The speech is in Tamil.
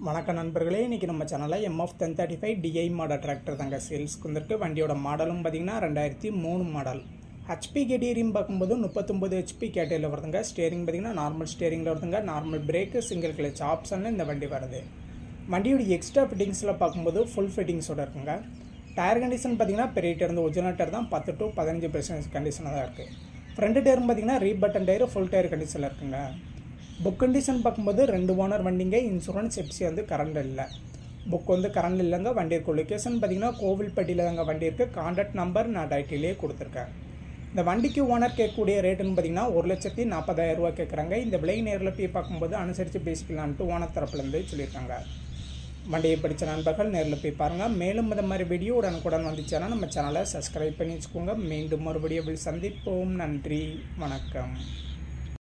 வணக்கம் நண்பர்களே இன்றைக்கி நம்ம சேனலில் MF ten thirty five DI model tractor தாங்க சேல்ஸ்க்கு வந்திருக்கு வண்டியோட மாடலும் பார்த்திங்கன்னா ரெண்டாயிரத்தி மூணு மாடல் ஹெச்பி கேட்டீரியும் பார்க்கும்போது முப்பத்தொம்பது ஹெச்பி கேட்டரியில் வருதுங்க ஸ்டேரிங் பார்த்திங்கன்னா நார்மல் ஸ்டேரிங்கில் வருதுங்க நார்மல் பிரேக்கு சிங்கிள் கிளச் ஆப்ஷனில் இந்த வண்டி வருது வண்டியோட எக்ஸ்ட்ரா ஃபிட்டிங்ஸில் பார்க்கும்போது ஃபுல் ஃபிட்டிங்ஸோட இருக்குங்க டயர் கண்டிஷன் பார்த்திங்கன்னா பெரிய டயர் இருந்து ஒரிஜினல் டயர் தான் பத்து டு பதினஞ்சு பெர்சன்ட் கண்டிஷனாக தான் இருக்குது ஃப்ரண்ட் டயரும் பார்த்திங்கன்னா ரீபட்டன் டயர் ஃபுல் டயர் கண்டிஷனில் இருக்குங்க புக் கண்டிஷன் பார்க்கும்போது ரெண்டு ஓனர் வண்டிங்க இன்சூரன்ஸ் எப்சி வந்து கரண்ட் இல்லை புக் வந்து கரண்ட் இல்லைங்க வண்டி இருக்கும் லொக்கேஷன் பார்த்தீங்கன்னா கோவில்பட்டியில் தாங்க வண்டி இருக்குது கான்டாக்ட் நம்பர் நான் டைட்டிலே கொடுத்துருக்கேன் இந்த வண்டிக்கு ஓனர் கேட்கக்கூடிய ரேட்டுன்னு பார்த்தீங்கன்னா ஒரு லட்சத்தி நாற்பதாயிரம் ரூபா கேட்குறாங்க இந்த விலை நேரில் போய் பார்க்கும்போது அனுசரித்து பேசிக்கலான்ட்டு ஓனர் தரப்புலேருந்து சொல்லியிருக்காங்க வண்டியை படித்த நண்பர்கள் நேரில் போய் பாருங்கள் மேலும் இந்த மாதிரி வீடியோ உடனுக்குடன் வந்துச்சுன்னா நம்ம சேனலை சப்ஸ்கிரைப் பண்ணி வச்சுக்கோங்க மீண்டும் மறுபடியும் சந்திப்போம் நன்றி வணக்கம்